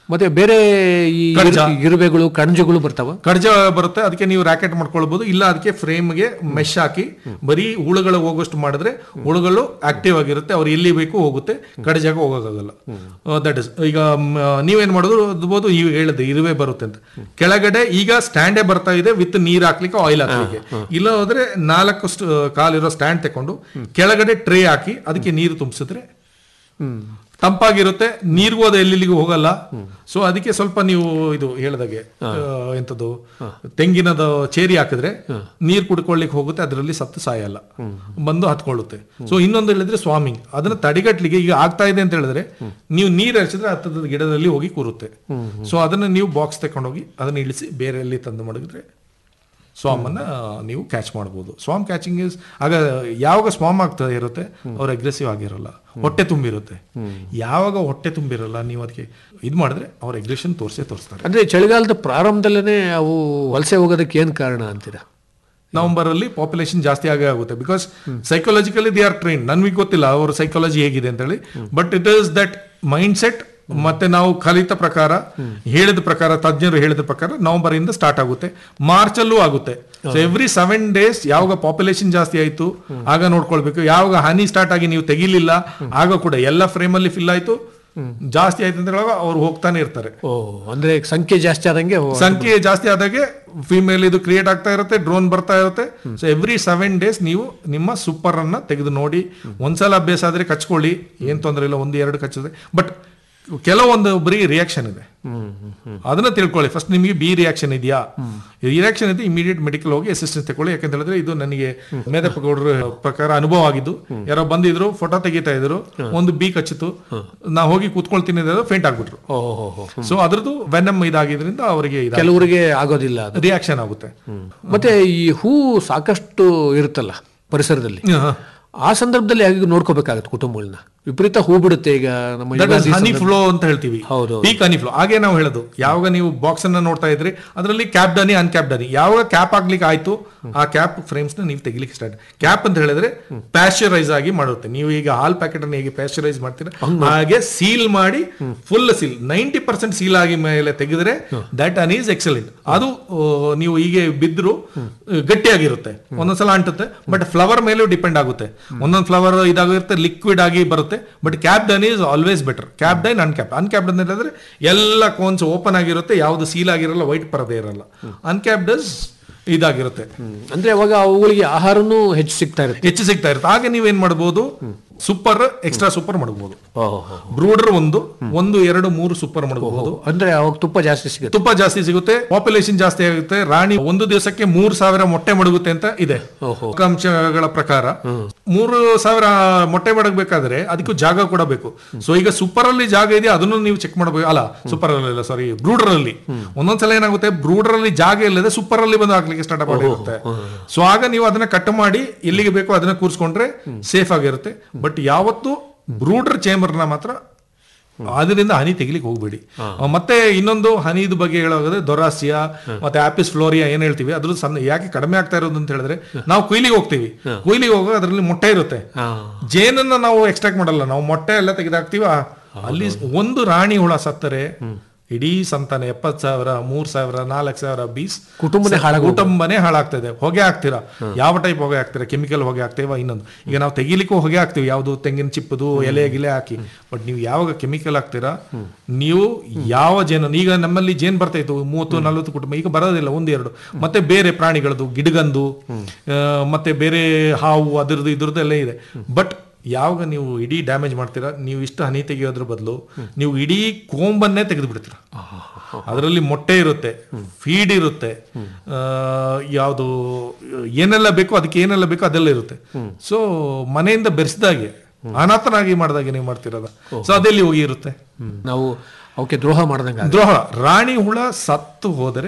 ಮತ್ತೆ ಬೇರೆ ಈ ಕಡ್ಜ. ಇರು- ಇರುವೆಗಳು ಕಣಜಗಳು ಬರ್ತಾವ ಕಡ್ಜ ಬರುತ್ತೆ ಅದಕ್ಕೆ ನೀವು ರಾಕೆಟ್ ಮಾಡ್ಕೊಳ್ಬಹುದು ಇಲ್ಲ ಅದಕ್ಕೆ ಫ್ರೇಮ್ಗೆ ಮೆಶ್ ಹಾಕಿ ಬರೀ ಹುಳುಗಳು ಹೋಗೋಷ್ಟು ಮಾಡಿದ್ರೆ ಹುಳುಗಳು ಆಕ್ಟಿವ್ ಆಗಿರುತ್ತೆ ಅವ್ರು ಎಲ್ಲಿ ಬೇಕು ಹೋಗುತ್ತೆ ಕಡ್ಜಾಗ ಹೋಗೋಕ್ಕಾಗಲ್ಲ ದಟ್ ಇಸ್ ಈಗ ಮ್, ನೀವೇನ್ ಮಾಡೋದು ಅದ್ಬೋದು ಈಗ ಹೇಳಿದೆ ಇರುವೆ ಬರುತ್ತೆ ಅಂತ ಕೆಳಗಡೆ ಈಗ ಸ್ಟ್ಯಾಂಡೇ ಬರ್ತಾ ಇದೆ ವಿತ್ ನೀರ್ ಹಾಕ್ಲಿಕ್ಕೆ ಆಯಿಲ್ ಹಾಕ್ಲಿಕ್ಕೆ ಇಲ್ಲ ಹೋದ್ರೆ ನಾಲ್ಕು ಸ್ಟ್- ಕಾಲಿರೋ ಸ್ಟ್ಯಾಂಡ್ ತಕೊಂಡು ಕೆಳಗಡೆ ಟ್ರೇ ಹಾಕಿ ಅದಕ್ಕೆ ನೀರು ತುಂಬಿಸಿದ್ರೆ ತಂಪಾಗಿರುತ್ತೆ ನೀರ್ಗೂ ಅದು ಎಲ್ಲಿಗೂ ಹೋಗಲ್ಲ ಸೊ ಅದಕ್ಕೆ ಸ್ವಲ್ಪ ನೀವು ಇದು ಹೇಳ್ದಾಗೆ ಆ, ಎಂತದ್ದು ತೆಂಗಿನದ ಚೇರಿ ಹಾಕಿದ್ರೆ ನೀರ್ ಕುಡ್ಕೊಳ್ಳಿಕ್ಕೆ ಹೋಗುತ್ತೆ ಅದರಲ್ಲಿ ಸತ್ತು ಸಾಯಲ್ಲ ಬಂದು ಹತ್ಕೊಳ್ಳುತ್ತೆ ಸೊ ಇನ್ನೊಂದು ಹೇಳಿದ್ರೆ ಸ್ವಾಮಿಂಗ್ ಅದನ್ನ ತಡೆಗಟ್ಲಿಕ್ಕೆ ಈಗ ಆಗ್ತಾ ಇದೆ ಅಂತ ಹೇಳಿದ್ರೆ ನೀವು ನೀರ್ ಹರಿಸಿದ್ರೆ ಹತ್ತದ ಗಿಡದಲ್ಲಿ ಹೋಗಿ ಕೂರುತ್ತೆ ಸೊ ಅದನ್ನ ನೀವು ಬಾಕ್ಸ್ ತಕೊಂಡೋಗಿ ಅದನ್ನ ಇಳಿಸಿ ಬೇರೆ ಎಲ್ಲಿ ತಂದು ಮಡಗಿದ್ರೆ ಸ್ವಾಮ್ ಅನ್ನ ನೀವು ಕ್ಯಾಚ್ ಮಾಡ್ಬೋದು ಸ್ವಾಮ್ ಕ್ಯಾಚಿಂಗ್ ಇಸ್ ಆಗ ಯಾವಾಗ ಸ್ವಾಮ್ ಆಗ್ತಾ ಇರುತ್ತೆ ಅವ್ರು ಅಗ್ರೆಸಿವ್ ಆಗಿರಲ್ಲ ಹೊಟ್ಟೆ ತುಂಬಿರುತ್ತೆ ಯಾವಾಗ ಹೊಟ್ಟೆ ತುಂಬಿರಲ್ಲ ನೀವು ಅದಕ್ಕೆ ಇದು ಮಾಡಿದ್ರೆ ಅವ್ರ ಅಗ್ರೆಷನ್ ತೋರಿಸೇ ತೋರಿಸ್ತಾರೆ ಅಂದ್ರೆ ಚಳಿಗಾಲದ ಪ್ರಾರಂಭದಲ್ಲೇ ಅವು ವಲಸೆ ಹೋಗೋದಕ್ಕೆ ಏನ್ ಕಾರಣ ಅಂತೀರಾ ನವೆಂಬರ್ ಅಲ್ಲಿ ಪಾಪ್ಯುಲೇಷನ್ ಜಾಸ್ತಿ ಆಗೇ ಆಗುತ್ತೆ because psychologically they are train ನನ್ಗೆ ಗೊತ್ತಿಲ್ಲ ಅವ್ರ ಸೈಕಾಲಜಿ ಹೇಗಿದೆ ಅಂತ ಹೇಳಿ but it is that mindset ಮತ್ತೆ ನಾವು ಕಲಿತ ಪ್ರಕಾರ ಹೇಳಿದ ಪ್ರಕಾರ ತಜ್ಞರು ಹೇಳಿದ ಪ್ರಕಾರ ನವೆಂಬರ್ ಇಂದ ಸ್ಟಾರ್ಟ್ ಆಗುತ್ತೆ ಮಾರ್ಚ್ ಅಲ್ಲೂ ಆಗುತ್ತೆ ಸೊ ಎವ್ರಿ ಸೆವೆನ್ ಡೇಸ್ ಯಾವಾಗ ಪಾಪ್ಯುಲೇಷನ್ ಜಾಸ್ತಿ ಆಯ್ತು ಆಗ ನೋಡ್ಕೊಳ್ಬೇಕು ಯಾವಾಗ ಹನಿ ಸ್ಟಾರ್ಟ್ ಆಗಿ ನೀವು ತೆಗಿಲಿಲ್ಲ ಆಗ ಕೂಡ ಎಲ್ಲ ಫ್ರೇಮ್ ಅಲ್ಲಿ ಫಿಲ್ ಆಯ್ತು ಜಾಸ್ತಿ ಆಯ್ತು ಅಂತ ಹೇಳುವಾಗ ಅವ್ರು ಹೋಗ್ತಾನೆ ಇರ್ತಾರೆ ಓ ಅಂದ್ರೆ ಸಂಖ್ಯೆ ಜಾಸ್ತಿ ಆದಂಗೆ ಅವು- ಸಂಖ್ಯೆ ಜಾಸ್ತಿ ಆದಾಗೆ ಫಿಮೇಲ್ ಇದು ಕ್ರಿಯೇಟ್ ಆಗ್ತಾ ಇರುತ್ತೆ ಡ್ರೋನ್ ಬರ್ತಾ ಇರುತ್ತೆ ಸೊ ಎವ್ರಿ ಸೆವೆನ್ ಡೇಸ್ ನೀವು ನಿಮ್ಮ ಸೂಪರ್ ಅನ್ನ ತೆಗೆದು ನೋಡಿ ಒಂದ್ಸಲ ಅಭ್ಯಾಸ ಆದ್ರೆ ಕಚ್ಕೊಳ್ಳಿ ಏನ್ ತೊಂದರೆ ಇಲ್ಲ ಒಂದು ಎರಡು ಕಚ್ಚಿದ್ರೆ ಬಟ್ ಕೆಲವೊಂದು ಬರೀ ರಿಯಾಕ್ಷನ್ ಇದೆ ಅದನ್ನ ತಿಳ್ಕೊಳ್ಳಿ ಫಸ್ಟ್ ನಿಮಗೆ ಬಿ ರಿಯಾಕ್ಷನ್ ಇದೆಯಾ ರಿಯಾಕ್ಷನ್ ಇದೆ ಇಮಿಡಿಯೇಟ್ ಮೆಡಿಕಲ್ ಹೋಗಿ ಅಸಿಸ್ಟೆನ್ಸ್ ತಗೊಳ್ಳಿ ಯಾಕಂತ ಹೇಳಿದ್ರೆ ಇದು ನನಗೆ ಮೇದಪ್ಪ ಗೌಡ್ರ ಪ್ರಕಾರ ಅನುಭವ ಆಗಿದ್ದು ಯಾರೋ ಬಂದಿದ್ರು ಫೋಟೋ ತೆಗಿತಾ ಇದ್ರು ಒಂದು ಬಿ ಕಚ್ಚಿತು ನಾ ಹೋಗಿ ಕೂತ್ಕೊಳ್ತೀನಿ ಫೇಂಟ್ ಆಗ್ಬಿಟ್ರು ಓ ಹೋ ಹೋ ಸೊ ಅದ್ರದ್ದು ವೆನಮ್ ಇದಾಗಿದ್ರಿಂದ ಅವರಿಗೆ ಕೆಲವರಿಗೆ ಆಗೋದಿಲ್ಲ ಅದು ರಿಯಾಕ್ಷನ್ ಆಗುತ್ತೆ ಮತ್ತೆ ಈ ಹೂ ಸಾಕಷ್ಟು ಇರುತ್ತಲ್ಲ ಪರಿಸರದಲ್ಲಿ ಆ ಸಂದರ್ಭದಲ್ಲಿ ಹೇಗೆ ನೋಡ್ಕೋಬೇಕಾಗತ್ತೆ ಕುಟುಂಬಗಳನ್ನ ವಿಪರೀತ ಹೂ ಬಿಡುತ್ತೆ ಈಗ ನಮ್ಮ ಯುಗಾದಿ ಹನಿ ಸಂದರ್ಭ- ಫ್ಲೋ ಅಂತ ಹೇಳ್ತೀವಿ ಹೌದು. ಪೀಕ್ ಹನಿ ಫ್ಲೋ ಹಾಗೆ ನಾವು ಹೇಳೋದು ಯಾವಾಗ ನೀವು ಬಾಕ್ಸ್ ಅನ್ನ ನೋಡ್ತಾ ಇದ್ರಿ ಅದರಲ್ಲಿ ಕ್ಯಾಪ್ ಡನಿ ಅನ್ಕ್ಯಾಪ್ ಡನಿ ಯಾವಾಗ ಕ್ಯಾಪ್ ಆಗ್ಲಿಕ್ಕೆ ಆಯ್ತು ಆ ಕ್ಯಾಪ್ ಫ್ರೇಮ್ಸ್ ನ ನೀವು ತೆಗಿಲಿಕ್ಕೆ ಸ್ಟಾರ್ಟ್ ಕ್ಯಾಪ್ ಅಂತ ಹೇಳಿದ್ರೆ ಪ್ಯಾಶ್ಚರೈಸ್ ಆಗಿ ಮಾಡುತ್ತೆ ನೀವು ಈಗ ಹಾಲ್ ಪ್ಯಾಕೆಟ್ ಅನ್ನು ಹೇಗೆ ಪ್ಯಾಶ್ಚರೈಸ್ ಮಾಡ್ತೀರಾ ಹಾಗೆ ಸೀಲ್ ಮಾಡಿ full seal ninety percent seal ಆಗಿ ಮೇಲೆ ತೆಗೆದ್ರೆ ದಟ್ ಅನ್ ಈಸ್ ಎಕ್ಸಲೆಂಟ್ ಅದು ಆ, ನೀವು ಹೀಗೆ ಬಿದ್ರು ಆ, ಗಟ್ಟಿಯಾಗಿರುತ್ತೆ ಒಂದೊಂದ್ಸಲ ಅಂಟುತ್ತೆ ಬಟ್ ಫ್ಲವರ್ ಮೇಲೂ ಡಿಪೆಂಡ್ ಆಗುತ್ತೆ ಒಂದೊಂದು ಫ್ಲವರ್ ಇದಾಗಿರುತ್ತೆ ಲಿಕ್ವಿಡ್ ಆಗಿ ಬರುತ್ತೆ but capped one is always better capped one uncap uncap ಅಂತ ಹೇಳಿದ್ರೆ ಎಲ್ಲ ಕೋನ್ಸ್ ಓಪನ್ ಆಗಿರುತ್ತೆ ಯಾವ್ದು ಸೀಲ್ ಆಗಿರಲ್ಲ ವೈಟ್ ಪರದೆ ಇರಲ್ಲ ಅನ್ಕ್ಯಾಪ್ ಡಸ್ ಇದಾಗಿರುತ್ತೆ ಅಂದ್ರೆ ಅವಾಗ ಅವುಗಳಿಗೆ ಆಹಾರನೂ ಹೆಚ್ಚು ಸಿಗ್ತಾ ಇರುತ್ತೆ ಹೆಚ್ಚು ಸಿಗ್ತಾ ಇರುತ್ತೆ ಹಾಗೆ ನೀವೇನ್ ಮಾಡ್ಬೋದು ಸೂಪರ್ ಎಕ್ಸ್ಟ್ರಾ ಸೂಪರ್ ಮಾಡ್ಬೋದು ಓಹೋ ಬ್ರೂಡರ್ ಒಂದು ಒಂದು ಎರಡು ಮೂರು ಸೂಪರ್ ಮಾಡ್ಬೋದು ಅಂದ್ರೆ ಅವಾಗ ತುಪ್ಪ ಜಾಸ್ತಿ ಸಿಗುತ್ತೆ ತುಪ್ಪ ಜಾಸ್ತಿ ಸಿಗುತ್ತೆ ಪಾಪ್ಯುಲೇಷನ್ ಜಾಸ್ತಿ ಆಗುತ್ತೆ ರಾಣಿ ಒಂದು ದಿವಸಕ್ಕೆ ಮೂರು ಸಾವಿರ ಮೊಟ್ಟೆ ಮಡಗುತ್ತೆ ಅಂತ ಇದೆ ಓಹೋ. ಅಂಶಗಳ ಪ್ರಕಾರ ಮೂರು ಸಾವಿರ ಮೊಟ್ಟೆ ಮಡಗಬೇಕಾದ್ರೆ ಅದಕ್ಕೂ ಜಾಗ ಕೂಡ ಬೇಕು ಸೊ ಈಗ ಸೂಪರ್ ಅಲ್ಲಿ ಜಾಗ ಇದೆ ಅದನ್ನು ನೀವು ಚೆಕ್ ಮಾಡಬೇಕು ಅಲ್ಲ ಸೂಪರ್ ಅಲ್ಲಿ ಸಾರಿ ಬ್ರೂಡರ್ ಅಲ್ಲಿ ಒಂದೊಂದ್ಸಲ ಏನಾಗುತ್ತೆ ಬ್ರೂಡರ್ ಅಲ್ಲಿ ಜಾಗ ಇಲ್ಲದೆ ಸೂಪರ್ ಅಲ್ಲಿ ಬಂದು ಹಾಕ್ಲಿಕ್ಕೆ ಸ್ಟಾರ್ಟ್ ಮಾಡಿರುತ್ತೆ ಸೊ ಆಗ ನೀವು ಅದನ್ನ ಕಟ್ ಮಾಡಿ ಎಲ್ಲಿಗೆ ಬೇಕೋ ಅದನ್ನ ಕೂರಿಸ್ಕೊಂಡ್ರೆ ಸೇಫ್ ಆಗಿರುತ್ತೆ ಬಟ್ ಯಾವತ್ತು ಬ್ರೂಡರ್ ಚೇಂಬರ್ನ ಮಾತ್ರ ಅದರಿಂದ ಹನಿ ತೆಗಿಲಿಕ್ಕೆ ಹೋಗ್ಬೇಡಿ ಆ, ಮತ್ತೆ ಇನ್ನೊಂದು ಹನಿದ ಬಗ್ಗೆ ಹೇಳೋದಾದ್ರೆ ದೊರಾಸಿಯಾ ಮತ್ತೆ ಆಪಿಸ್ ಫ್ಲೋರಿಯಾ ಏನ್ ಹೇಳ್ತೀವಿ ಅದ್ರ ಸಣ್ಣ ಯಾಕೆ ಕಡಿಮೆ ಆಗ್ತಾ ಇರೋದು ಅಂತ ಹೇಳಿದ್ರೆ ನಾವು ಕೊಯ್ಲಿಗೆ ಹೋಗ್ತೀವಿ ಕೊಯ್ಲಿಗೆ ಹೋಗುವಾಗ ಅದರಲ್ಲಿ ಮೊಟ್ಟೆ ಇರುತ್ತೆ ಹಾ ಜೇನನ್ನ ನಾವು ಎಕ್ಸ್ಟ್ರಾಕ್ಟ್ ಮಾಡಲ್ಲ ನಾವು ಮೊಟ್ಟೆ ಎಲ್ಲ ತೆಗೆದಾಕ್ತಿವಿ ಆ- ಅಲ್ಲಿ ಒಂದು ರಾಣಿ ಹುಳ ಸತ್ತರೆ ಇಡೀ ಸಂತಾನ ಎಪ್ಪತ್ ಸಾವಿರ ಮೂರ್ ಸಾವಿರ ನಾಲ್ಕು ಸಾವಿರ ಬೀಸ್ ಕುಟುಂಬನೇ ಹಾಳಾಗೋಗುತ್ತೆ. ಕುಟುಂಬನೇ ಹಾಳಾಗ್ತಾ ಇದೆ ಹೊಗೆ ಹಾಕ್ತೀರಾ ಯಾವ ಟೈಪ್ ಹೊಗೆ ಹಾಕ್ತೀರಾ ಕೆಮಿಕಲ್ ಹೊಗೆ ಹಾಕ್ತೇವ ಇನ್ನೊಂದು ಈಗ ನಾವು ತೆಗಿಲಿಕ್ಕೂ ಹೊಗೆ ಹಾಕ್ತಿವಿ ಯಾವುದು ತೆಂಗಿನ ಚಿಪ್ಪದು ಎಲೆ ಗಿಲೆ ಹಾಕಿ ಬಟ್ ನೀವು ಯಾವಾಗ ಕೆಮಿಕಲ್ ಹಾಕ್ತೀರಾ ನೀವು ಯಾವ ಜೇನು ಈಗ ನಮ್ಮಲ್ಲಿ ಜೇನ್ ಬರ್ತಾ ಇತ್ತು ಮೂವತ್ತು ನಲವತ್ತು ಕುಟುಂಬ ಈಗ ಬರೋದಿಲ್ಲ ಒಂದು ಎರಡು ಮತ್ತೆ ಬೇರೆ ಪ್ರಾಣಿಗಳದ್ದು ಗಿಡಗಂದು ಆ, ಮತ್ತೆ ಬೇರೆ ಹಾವು ಅದರದ್ದು ಇದ್ರದ್ದು ಎಲ್ಲ ಇದೆ ಬಟ್ ಯಾವಾಗ ನೀವು ಇಡೀ ಡ್ಯಾಮೇಜ್ ಮಾಡ್ತೀರಾ ನೀವು ಇಷ್ಟು ಹನಿ ತೆಗೆಯೋದ್ರ ಬದಲು ನೀವು ಇಡೀ ಕೋಂಬನ್ನೇ ತೆಗೆದು ಬಿಡ್ತೀರಾ ಅದರಲ್ಲಿ ಮೊಟ್ಟೆ ಇರುತ್ತೆ ಫೀಡ್ ಇರುತ್ತೆ ಆ, ಯಾವುದು ಏನೆಲ್ಲ ಬೇಕೋ ಅದಕ್ಕೆ ಏನೆಲ್ಲ ಬೇಕೋ ಅದೆಲ್ಲ ಇರುತ್ತೆ ಸೊ ಮನೆಯಿಂದ ಬೆರೆಸಿದಾಗೆ ಅನಾಥನಾಗಿ ಮಾಡಿದಾಗೆ ನೀವು ಮಾಡ್ತಿರೋದ ಸೊ ಅದೆಲ್ಲಿ ಹೋಗಿ ಇರುತ್ತೆ ನಾವು ಅವಕ್ಕೆ ದ್ರೋಹ ಮಾಡ್ದಂಗ ದ್ರೋಹ ರಾಣಿ ಹುಳ ಸತ್ತು ಹೋದರೆ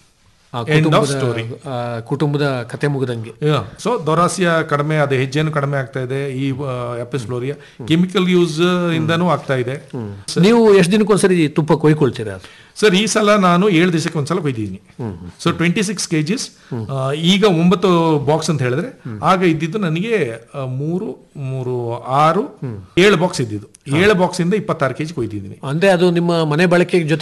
End of story. ಕುಟುಂಬದ ಕತೆ ಮುಗಿದಂಗೆ ಸೊ ದೊರಾಸಿಯ ಕಡಿಮೆ ಅದೇ ಹೆಜ್ಜೆನು ಕಡಿಮೆ ಆಗ್ತಾ ಇದೆ ಈ ಎಪಿಸ್ಲೋರಿಯಾ ಕೆಮಿಕಲ್ ಯೂಸ್ ಇಂದನೂ ಆಗ್ತಾ ಇದೆ ನೀವು ಎಷ್ಟು ದಿನಕ್ಕೊಂದ್ಸರಿ ತುಪ್ಪ ಕೊಯ್ಕೊಳ್ತೀರಾ ಅದು ಸರ್ ಈ ಸಲ ನಾನು ಏಳು ದಿವಸಕ್ಕೆ ಒಂದ್ಸಲ ಕೊಯ್ದಿದ್ದೀನಿ ಸೊ ಟ್ವೆಂಟಿ ಸಿಕ್ಸ್ ಕೆಜಿಸ್ ಈಗ ಒಂಬತ್ತು ಬಾಕ್ಸ್ ಅಂತ ಹೇಳಿದ್ರೆ ಆಗ ಇದ್ದಿದ್ದು ನನಗೆ ಆ, ಮೂರು ಮೂರು ಆರು ಏಳು ಬಾಕ್ಸ್ ಇದ್ದಿದ್ದು ಏಳು ಬಾಕ್ಸ್ ಇಂದ ಇಪ್ಪತ್ತಾರು ಕೆಜಿ ಕೊಯ್ದಿದ್ದೀನಿ ಅಂದ್ರೆ ಅದು ನಿಮ್ಮ ಮನೆ ಬಳಕೆಗೆ ಜೊತೆ